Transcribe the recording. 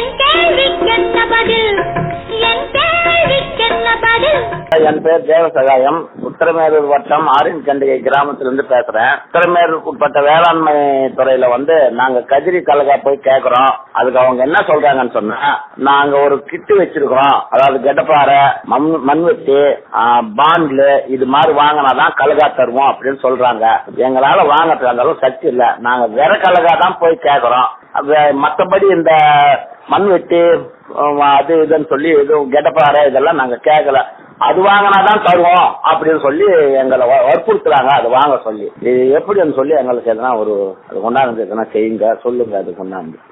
என் கேள்விக்கென்ன பதில் என் கேள்விக்கென்ன பதில் என் பேர் தேவசகாயம் உத்தரமேரூர் வட்டம் ஆரின் கண்டிகை கிராமத்திலிருந்து பேசுறேன் உத்தரமேரூருக்கு உட்பட்ட வேளாண்மை துறையில வந்து நாங்க கதிரி கலகா போய் கேக்குறோம் அதுக்கு அவங்க என்ன சொல்றாங்கன்னு சொன்னா நாங்க ஒரு கிட்டு வச்சிருக்கிறோம் அதாவது கெட்டப்பாறை மண் மண்வெட்டி பாண்ட்ல இது மாதிரி வாங்கினாதான் கலகா தருவோம் அப்படின்னு சொல்றாங்க எங்களால வாங்கறதுக்கு அந்த அளவு சக்தி இல்ல நாங்க வெற கலகா தான் போய் கேக்குறோம் அது மத்தபடி இந்த மண்வெட்டி உம், அது இதுன்னு சொல்லி எதுவும் கெட்டப்பாறை இதெல்லாம் நாங்க கேட்கல அது வாங்கினாதான் தருவோம் அப்படின்னு சொல்லி எங்களை வ- வற்புறுத்துறாங்க அது வாங்க சொல்லி இது எப்படின்னு சொல்லி எங்களுக்கு எதனா ஒரு அது கொண்டாந்து எதனா செய்யுங்க சொல்லுங்க அது கொண்டாந்து